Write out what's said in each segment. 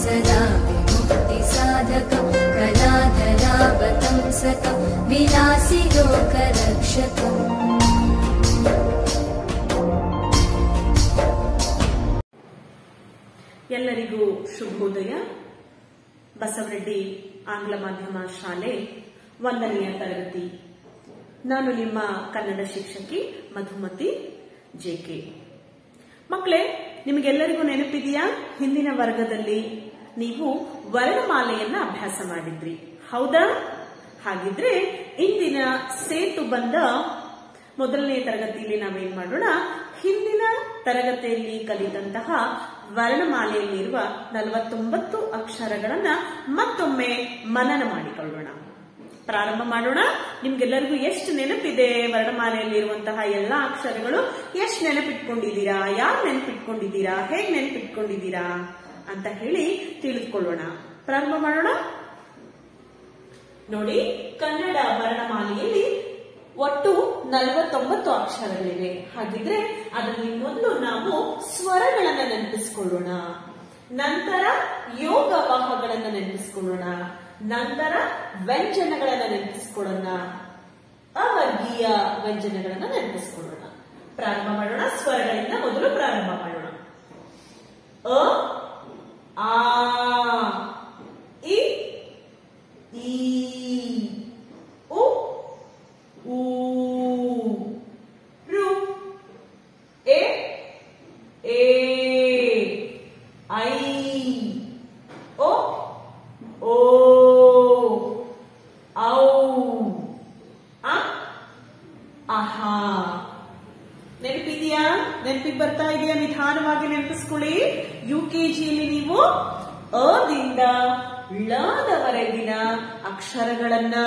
सदा विमुक्तिसाधकं कलाधरावतंसकं विलासिलोकरक्षकम् ಎಲ್ಲರಿಗೂ ಶುಭೋದಯ ಬಸವರೆಡ್ಡಿ ಆಂಗ್ಲ ಮಾಧ್ಯಮ ಶಾಲೆ ಒಂದನೆಯ ತರಗತಿ ನಾನು ನಿಮ್ಮ ಕನ್ನಡ ಶಿಕ್ಷಕಿ ಮಧುಮತಿ ಜೆಕೆ ಮಕ್ಕಳೇ ನಿಮಗೆಲ್ಲರಿಗೂ ನೆನಪಿದೆಯಾ ಹಿಂದಿನ ವರ್ಗದಲ್ಲಿ ನೀವು ವರ್ಣಮಾಲೆಯನ್ನ ಅಭ್ಯಾಸ ಮಾಡಿದ್ರಿ ಹೌದಾ ಹಾಗಿದ್ರೆ ಇಂದಿನ ಸೇತು ಬಂದ ಮೊದಲನೇ ತರಗತಿಯಲ್ಲಿ ನಾವೇನ್ ಮಾಡೋಣ ಹಿಂದಿನ ತರಗತಿಯಲ್ಲಿ ಕಲಿತಂತಹ ವರ್ಣಮಾಲೆಯಲ್ಲಿರುವ ನಲವತ್ತೊಂಬತ್ತು ಅಕ್ಷರಗಳನ್ನ ಮತ್ತೊಮ್ಮೆ ಮನನ ಮಾಡಿಕೊಳ್ಳೋಣ ಪ್ರಾರಂಭ ಮಾಡೋಣ ನಿಮ್ಗೆಲ್ಲರಿಗೂ ಎಷ್ಟು ನೆನಪಿದೆ ವರ್ಣಮಾಲೆಯಲ್ಲಿರುವಂತಹ ಎಲ್ಲಾ ಅಕ್ಷರಗಳು ಎಷ್ಟು ನೆನಪಿಟ್ಕೊಂಡಿದ್ದೀರಾ ಯಾರು ನೆನಪಿಟ್ಕೊಂಡಿದ್ದೀರಾ ಹೇಗ್ ನೆನಪಿಟ್ಕೊಂಡಿದ್ದೀರಾ ಅಂತ ಹೇಳಿ ತಿಳಿದುಕೊಳ್ಳೋಣ ಪ್ರಾರಂಭ ಮಾಡೋಣ ನೋಡಿ ಕನ್ನಡ ವರ್ಣಮಾಲೆಯಲ್ಲಿ ಒಟ್ಟು ನಲವತ್ತೊಂಬತ್ತು ಅಕ್ಷರಗಳಿವೆ ಹಾಗಿದ್ರೆ ಅದರಲ್ಲಿ ಮೊದಲು ನಾವು ಸ್ವರಗಳನ್ನ ನೆನಪಿಸಿಕೊಳ್ಳೋಣ ನಂತರ ಯೋಗ ವಾಹಗಳನ್ನ ನೆನಪಿಸಿಕೊಳ್ಳೋಣ ನಂತರ ವ್ಯಂಜನಗಳನ್ನ ನೆನಪಿಸಿಕೊಳ್ಳೋಣ ಅವರ್ಗೀಯ ವ್ಯಂಜನಗಳನ್ನ ನೆನಪಿಸಿಕೊಳ್ಳೋಣ ಪ್ರಾರಂಭ ಮಾಡೋಣ ಸ್ವರಗಳಿಂದ ಮೊದಲು ಪ್ರಾರಂಭ ಮಾಡೋಣ ಅ ಆ ಇ ಈ ಉ ಊ ರು ಎ ಏ ಐ ಓ ಓ ಔ ಅ ಆಹಾ ನೆನಪಿದೆಯಾ ನೆನಪಿಗೆ ಬರ್ತಾ ಇದೆಯಾ ನಿಧಾನವಾಗಿ ನೆನಪಿಸ್ಕೊಳ್ಳಿ ಯು ಕೆ ಜಿಯಲ್ಲಿ ನೀವು ಅದಿಂದ ಳದವರೆಗಿನ ಅಕ್ಷರಗಳನ್ನ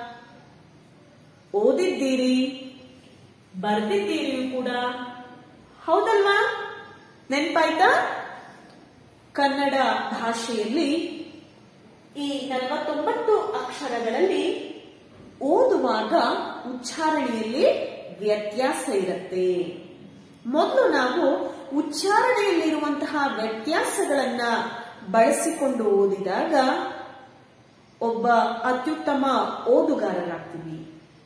ಓದಿದ್ದೀರಿ ಬರ್ದಿದ್ದೀರಿ ಕೂಡ ಹೌದಲ್ವಾ ನೆನಪಾಯ್ತಾ ಕನ್ನಡ ಭಾಷೆಯಲ್ಲಿ ಈ ನಲವತ್ತೊಂಬತ್ತು ಅಕ್ಷರಗಳಲ್ಲಿ ಓದುವಾಗ ಉಚ್ಚಾರಣೆಯಲ್ಲಿ ವ್ಯತ್ಯಾಸ ಇರುತ್ತೆ ಮೊದಲು ನಾವು ಉಚ್ಚಾರಣೆಯಲ್ಲಿರುವಂತಹ ವ್ಯತ್ಯಾಸಗಳನ್ನ ಬಳಸಿಕೊಂಡು ಓದಿದಾಗ ಒಬ್ಬ ಅತ್ಯುತ್ತಮ ಓದುಗಾರರಾಗ್ತೀವಿ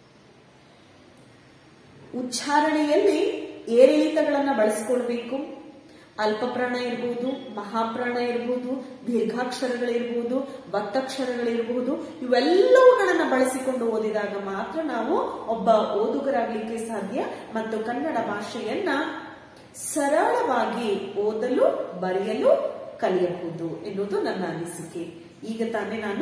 ಉಚ್ಚಾರಣೆಯಲ್ಲಿ ಏರಿಳಿತಗಳನ್ನ ಬಳಸಿಕೊಳ್ಬೇಕು ಅಲ್ಪಪ್ರಾಣ ಇರ್ಬೋದು ಮಹಾಪ್ರಾಣ ಇರ್ಬೋದು ದೀರ್ಘಾಕ್ಷರಗಳಿರ್ಬೋದು ಒತ್ತಕ್ಷರಗಳಿರ್ಬೋದು ಇವೆಲ್ಲವುಗಳನ್ನ ಬಳಸಿಕೊಂಡು ಓದಿದಾಗ ಮಾತ್ರ ನಾವು ಒಬ್ಬ ಓದುಗರಾಗ್ಲಿಕ್ಕೆ ಸಾಧ್ಯ ಮತ್ತು ಕನ್ನಡ ಭಾಷೆಯನ್ನ ಸರಳವಾಗಿ ಓದಲು ಬರೆಯಲು ಕಲಿಯಬಹುದು ಎನ್ನುವುದು ನನ್ನ ಅನಿಸಿಕೆ ಈಗ ತಾನೇ ನಾನು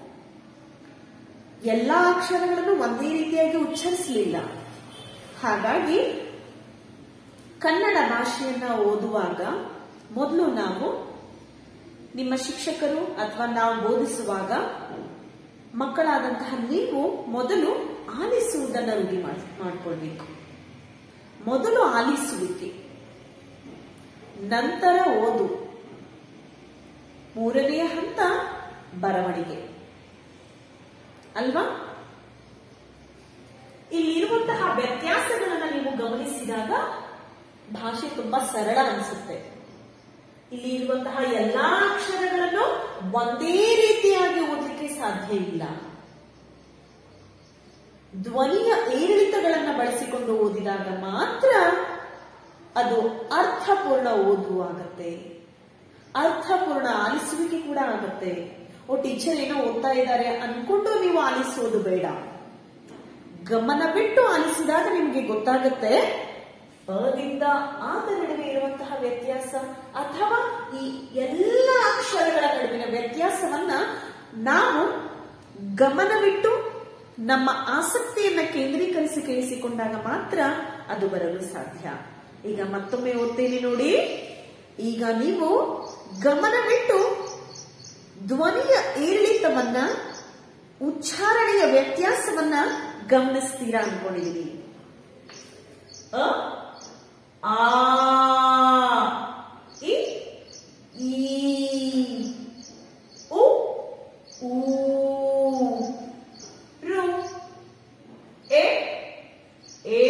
ಎಲ್ಲಾ ಅಕ್ಷರಗಳನ್ನು ಒಂದೇ ರೀತಿಯಾಗಿ ಉಚ್ಚರಿಸಲಿಲ್ಲ ಹಾಗಾಗಿ ಕನ್ನಡ ಭಾಷೆಯನ್ನ ಓದುವಾಗ ಮೊದಲು ನಾವು ನಿಮ್ಮ ಶಿಕ್ಷಕರು ಅಥವಾ ನಾವು ಬೋಧಿಸುವಾಗ ಮಕ್ಕಳಾದಂತಹ ನೀವು ಮೊದಲು ಆಲಿಸುವುದನ್ನು ರೂಢಿ ಮಾಡಿಕೊಳ್ಬೇಕು ಮೊದಲು ಆಲಿಸುವಿಕೆ ನಂತರ ಓದು ಮೂರನೆಯ ಹಂತ ಬರವಣಿಗೆ ಅಲ್ವಾ ಇಲ್ಲಿರುವಂತಹ ವ್ಯತ್ಯಾಸಗಳನ್ನ ನೀವು ಗಮನಿಸಿದಾಗ ಭಾಷೆ ತುಂಬಾ ಸರಳ ಅನಿಸುತ್ತೆ ಇಲ್ಲಿ ಇರುವಂತಹ ಎಲ್ಲಾ ಅಕ್ಷರಗಳನ್ನು ಒಂದೇ ರೀತಿಯಾಗಿ ಓದಲಿಕ್ಕೆ ಸಾಧ್ಯ ಇಲ್ಲ ಧ್ವನಿಯ ಏರಿಳಿತಗಳನ್ನ ಬಳಸಿಕೊಂಡು ಓದಿದಾಗ ಮಾತ್ರ ಅದು ಅರ್ಥಪೂರ್ಣ ಓದು ಆಗತ್ತೆ ಅರ್ಥಪೂರ್ಣ ಆಲಿಸುವಿಕೆ ಕೂಡ ಆಗತ್ತೆ ಓ ಟೀಚರ್ ಏನೋ ಓದ್ತಾ ಇದ್ದಾರೆ ಅನ್ಕೊಂಡು ನೀವು ಆಲಿಸೋದು ಬೇಡ ಗಮನ ಬಿಟ್ಟು ಆಲಿಸಿದಾಗ ನಿಮ್ಗೆ ಗೊತ್ತಾಗತ್ತೆ ಅದಿಂದ ಆದ ನಡುವೆ ಇರುವಂತಹ ವ್ಯತ್ಯಾಸ ಅಥವಾ ಈ ಎಲ್ಲ ಅಕ್ಷರಗಳ ನಡುವಿನ ವ್ಯತ್ಯಾಸವನ್ನ ನಾವು ಗಮನವಿಟ್ಟು ನಮ್ಮ ಆಸಕ್ತಿಯನ್ನ ಕೇಂದ್ರೀಕರಿಸಿ ಕೇಳಿಸಿಕೊಂಡಾಗ ಮಾತ್ರ ಅದು ಬರಲು ಸಾಧ್ಯ ಈಗ ಮತ್ತೊಮ್ಮೆ ಓದ್ತೇನೆ ನೋಡಿ ಈಗ ನೀವು ಗಮನವಿಟ್ಟು ಧ್ವನಿಯ ಏರಿಳಿತವನ್ನ ಉಚ್ಚಾರಣೆಯ ವ್ಯತ್ಯಾಸವನ್ನ ಗಮನಿಸ್ತೀರಾ ಅನ್ಕೊಂಡಿದೀನಿ ಅ ಆ ಇ ಈ ಉ ಊ ರು ಎ ಏ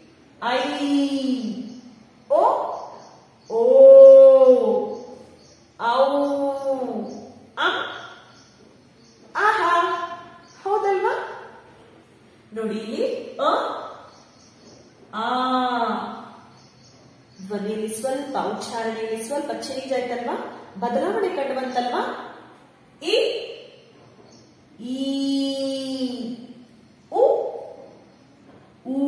ಐ ಓ ಓ ಧ್ವನಿಯಲ್ಲಿ ಸ್ವಲ್ಪ ಉಚ್ಚಾರಣೆಯಲ್ಲಿ ಸ್ವಲ್ಪ ಚೇಂಜ್ ಆಯ್ತಲ್ವಾ ಬದಲಾವಣೆ ಕಂಡು ಬಂತಲ್ವಾ ಇ ಈ ಉ ಊ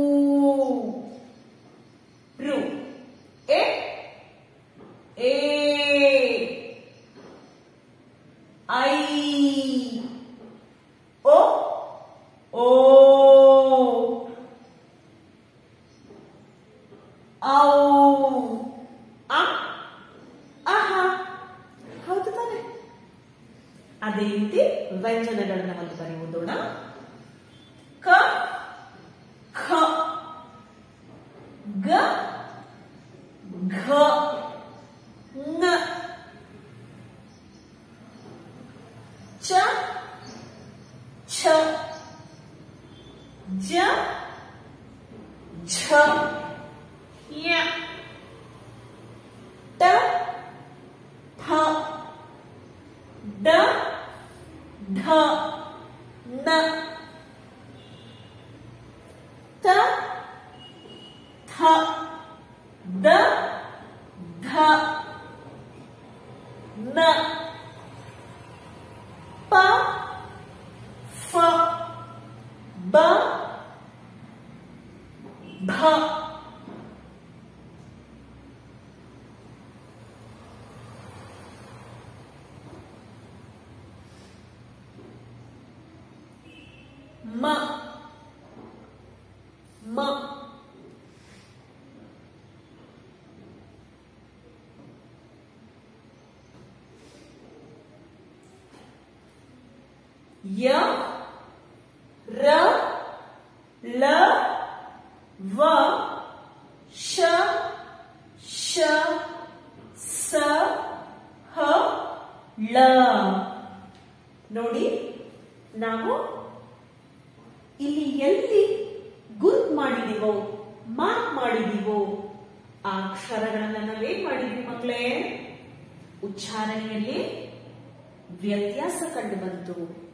ರು ಎ ಏ ಐ ಓ ಓ ಔ ಅ ಅಹ ಹೌದು ತಾನೆ ಅದೇ ರೀತಿ ವ್ಯಂಜನಗಳನ್ನ ಒಂದು ಬರಿ ಓದೋಣ ಕ ಖ ಗ ಘ ङ ಚ ಛ ಜ ಝ ಯ ಟ ಠ ಡ ಢ ನ ತ ಥ ದ ಧ ನ ಪ ಫ ಬ ಭ ಮ ಮ ಯ ರ ಲ ವ ಶ ಶ ಸ ಹ ಳ ನೋಡಿ ನಾವು ಇಲ್ಲಿ ಎಲ್ಲಿ ಗುರುತ್ ಮಾಡಿದೀವೋ ಮಾರ್ಕ್ ಮಾಡಿದೀವೋ ಆ ಅಕ್ಷರಗಳನ್ನ ನಾವೇನ್ ಮಾಡಿದ್ವಿ ಮಕ್ಕಳೇ ಉಚ್ಚಾರಣೆಯಲ್ಲಿ ವ್ಯತ್ಯಾಸ ಕಂಡು ಬಂತು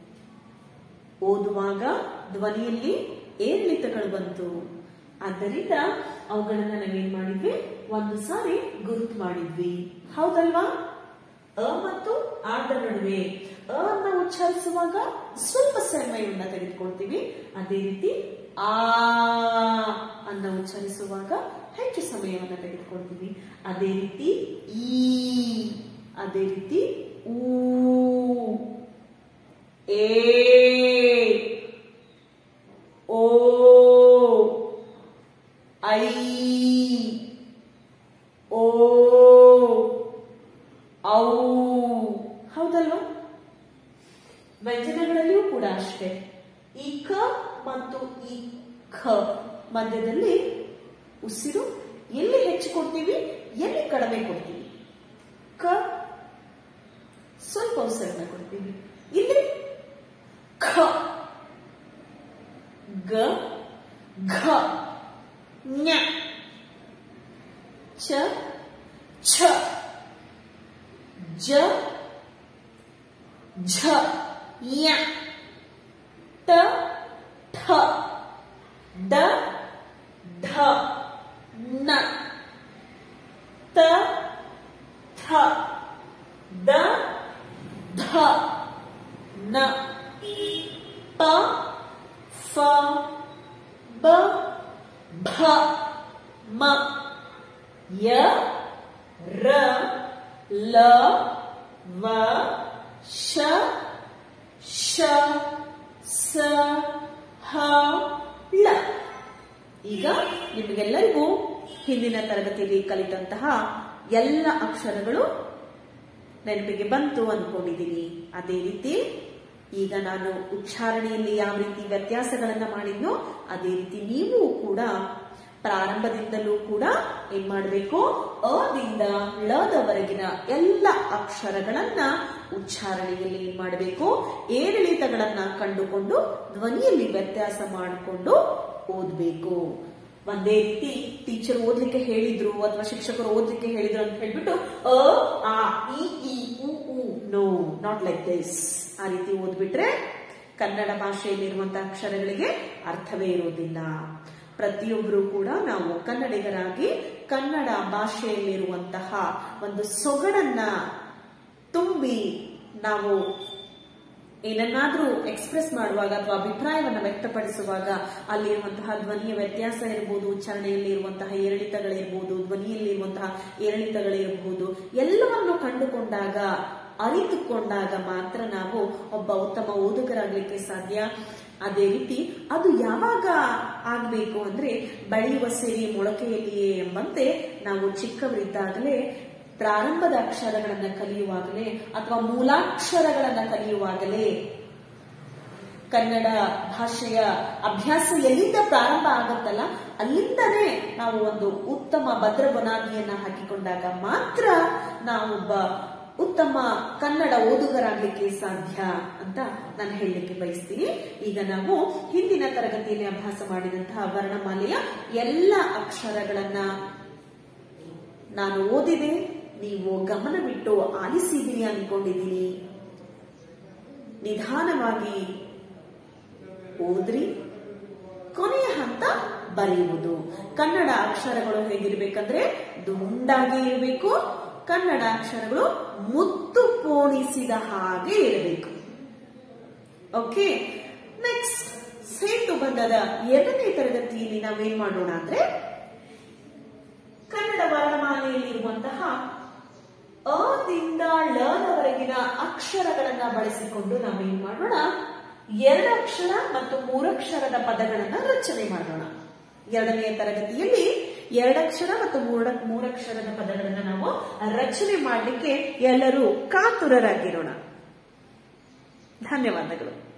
ಓದುವಾಗ ಧ್ವನಿಯಲ್ಲಿ ಏರಿಳಿತಗಳು ಬಂತು ಆದ್ದರಿಂದ ಅವುಗಳನ್ನ ನಾವೇನ್ ಮಾಡಿದ್ವಿ ಒಂದು ಸಾರಿ ಗುರುತು ಮಾಡಿದ್ವಿ ಹೌದಲ್ವಾ ಅ ಮತ್ತು ಆದ ನಡುವೆ ಅ ಅನ್ನ ಉಚ್ಚರಿಸುವಾಗ ಸ್ವಲ್ಪ ಸಮಯವನ್ನ ತೆಗೆದುಕೊಳ್ತೀವಿ ಅದೇ ರೀತಿ ಆ ಅನ್ನ ಉಚ್ಚರಿಸುವಾಗ ಹೆಚ್ಚು ಸಮಯವನ್ನ ತೆಗೆದುಕೊಳ್ತೀವಿ ಅದೇ ರೀತಿ ಈ ಅದೇ ರೀತಿ ಊ ಏ ಓ ಐ ಓ ಔ ಹೌದಲ್ವಾ ವ್ಯಂಜನಗಳಲ್ಲಿಯೂ ಕೂಡ ಅಷ್ಟೇ ಈ ಕ ಮತ್ತು ಈ ಖ ಮಧ್ಯದಲ್ಲಿ ಉಸಿರು ಎಲ್ಲಿ ಹೆಚ್ಚು ಕೊಡ್ತೀವಿ ಎಲ್ಲಿ ಕಡಿಮೆ ಕೊಡ್ತೀವಿ ಕ ಸ್ವಲ್ಪ ಉಸಿರನ್ನ ಕೊಡ್ತೀವಿ ಇಲ್ಲಿ ಖ ಗ ಘ ಞ ಚ ಛ ಜ ಝ ಯ ಟ ಠ ಡ ಢ ನ ತ ಥ ದ ಧ ನ ಪ ಫ ಬ ಭ ಮ ಯ ರ ಲ ವ ಶ ಶ ಸ ಹ ಳ ಈಗ ನಿಮಗೆಲ್ಲರಿಗೂ ಹಿಂದಿನ ತರಗತಿಯಲ್ಲಿ ಕಲಿತಂತಹ ಎಲ್ಲ ಅಕ್ಷರಗಳು ನೆನಪಿಗೆ ಬಂತು ಅನ್ಕೊಂಡಿದ್ದೀನಿ ಅದೇ ರೀತಿ ಈಗ ನಾನು ಉಚ್ಚಾರಣೆಯಲ್ಲಿ ಯಾವ ರೀತಿ ವ್ಯತ್ಯಾಸಗಳನ್ನ ಮಾಡಿದ್ನೋ ಅದೇ ರೀತಿ ನೀವು ಕೂಡ ಪ್ರಾರಂಭದಿಂದಲೂ ಕೂಡ ಏನ್ ಮಾಡಬೇಕು ಅದಿಂದ ಲದವರೆಗಿನ ಎಲ್ಲ ಅಕ್ಷರಗಳನ್ನ ಉಚ್ಚಾರಣೆಯಲ್ಲಿ ಏನ್ ಮಾಡಬೇಕು ಏರಿಳಿತಗಳನ್ನ ಕಂಡುಕೊಂಡು ಧ್ವನಿಯಲ್ಲಿ ವ್ಯತ್ಯಾಸ ಮಾಡಿಕೊಂಡು ಓದ್ಬೇಕು ಒಂದೇ ರೀತಿ ಟೀಚರ್ ಓದ್ಲಿಕ್ಕೆ ಹೇಳಿದ್ರು ಅಥವಾ ಶಿಕ್ಷಕರು ಓದ್ಲಿಕ್ಕೆ ಹೇಳಿದ್ರು ಅಂತ ಹೇಳ್ಬಿಟ್ಟು ಅ ಆ ಇ ಈ ಉ ಉ ನೋ ನಾಟ್ ಲೈಕ್ ದಿಸ್ ಆ ರೀತಿ ಓದ್ಬಿಟ್ರೆ ಕನ್ನಡ ಭಾಷೆಯಲ್ಲಿರುವಂತಹ ಅಕ್ಷರಗಳಿಗೆ ಅರ್ಥವೇ ಇರುವುದಿಲ್ಲ ಪ್ರತಿಯೊಬ್ಬರು ಕೂಡ ನಾವು ಕನ್ನಡಿಗರಾಗಿ ಕನ್ನಡ ಭಾಷೆಯಲ್ಲಿರುವಂತಹ ಒಂದು ಸೊಗಡನ್ನ ತುಂಬಿ ನಾವು ಏನನ್ನಾದ್ರೂ ಎಕ್ಸ್ಪ್ರೆಸ್ ಮಾಡುವಾಗ ಅಥವಾ ಅಭಿಪ್ರಾಯವನ್ನು ವ್ಯಕ್ತಪಡಿಸುವಾಗ ಅಲ್ಲಿರುವಂತಹ ಧ್ವನಿಯ ವ್ಯತ್ಯಾಸ ಇರಬಹುದು ಉಚ್ಚಾರಣೆಯಲ್ಲಿ ಇರುವಂತಹ ಏರಿಳಿತಗಳಿರ್ಬೋದು ಧ್ವನಿಯಲ್ಲಿರುವಂತಹ ಏರಿಳಿತಗಳಿರಬಹುದು ಎಲ್ಲವನ್ನು ಕಂಡುಕೊಂಡಾಗ ಅರಿತುಕೊಂಡಾಗ ಮಾತ್ರ ನಾವು ಒಬ್ಬ ಉತ್ತಮ ಓದುಗರಾಗ್ಲಿಕ್ಕೆ ಸಾಧ್ಯ ಅದೇ ರೀತಿ ಅದು ಯಾವಾಗ ಆಗ್ಬೇಕು ಅಂದ್ರೆ ಬೆಳೆಯುವ ಸಿರಿ ಮೊಳಕೆಯಲ್ಲಿಯೇ ಎಂಬಂತೆ ನಾವು ಚಿಕ್ಕವರಿದ್ದಾಗಲೇ ಪ್ರಾರಂಭದ ಅಕ್ಷರಗಳನ್ನ ಕಲಿಯುವಾಗಲೇ ಅಥವಾ ಮೂಲಾಕ್ಷರಗಳನ್ನ ಕಲಿಯುವಾಗಲೇ ಕನ್ನಡ ಭಾಷೆಯ ಅಭ್ಯಾಸ ಎಲ್ಲಿಂದ ಪ್ರಾರಂಭ ಆಗತ್ತಲ್ಲ ಅಲ್ಲಿಂದನೇ ನಾವು ಒಂದು ಉತ್ತಮ ಭದ್ರ ಬುನಾದಿಯನ್ನ ಹಾಕಿಕೊಂಡಾಗ ಮಾತ್ರ ನಾವೊಬ್ಬ ಉತ್ತಮ ಕನ್ನಡ ಓದುಗರಾಗ್ಲಿಕ್ಕೆ ಸಾಧ್ಯ ಅಂತ ನಾನು ಹೇಳಲಿಕ್ಕೆ ಬಯಸ್ತೀನಿ ಈಗ ನಾವು ಹಿಂದಿನ ತರಗತಿಯಲ್ಲಿ ಅಭ್ಯಾಸ ಮಾಡಿದಂತಹ ವರ್ಣಮಾಲೆಯ ಎಲ್ಲ ಅಕ್ಷರಗಳನ್ನ ನಾನು ಓದಿದೆ ನೀವು ಗಮನವಿಟ್ಟು ಆಲಿಸಿದ್ದೀನಿ ಅನ್ಕೊಂಡಿದ್ದೀನಿ ನಿಧಾನವಾಗಿ ಓದ್ರಿ ಕೊನೆಯ ಹಂತ ಬರೆಯುವುದು ಕನ್ನಡ ಅಕ್ಷರಗಳು ಹೇಗಿರ್ಬೇಕಂದ್ರೆ ದುಂಡಾಗಿ ಇರಬೇಕು ಕನ್ನಡ ಅಕ್ಷರಗಳು ಮುತ್ತು ಪೋಣಿಸಿದ ಹಾಗೆ ಇರಬೇಕು ಓಕೆ ನೆಕ್ಸ್ಟ್ ಸೇತು ಬಂಧದ ಎರಡನೇ ತರಗತಿಯಲ್ಲಿ ನಾವೇನ್ ಮಾಡೋಣ ಅಂದ್ರೆ ಕನ್ನಡ ವರ್ಣಮಾಲೆಯಲ್ಲಿರುವಂತಹ ಅದಿಂದ ಲವರೆಗಿನ ಅಕ್ಷರಗಳನ್ನ ಬಳಸಿಕೊಂಡು ನಾವೇನ್ ಮಾಡೋಣ ಎರಡು ಅಕ್ಷರ ಮತ್ತು ಮೂರಕ್ಷರದ ಪದಗಳನ್ನ ರಚನೆ ಮಾಡೋಣ ಎರಡನೆಯ ತರಗತಿಯಲ್ಲಿ ಎರಡಕ್ಷರ ಮತ್ತು ಮೂರ ಮೂರಕ್ಷರದ ಪದಗಳನ್ನ ನಾವು ರಚನೆ ಮಾಡಲಿಕ್ಕೆ ಎಲ್ಲರೂ ಕಾತುರರಾಗಿರೋಣ ಧನ್ಯವಾದಗಳು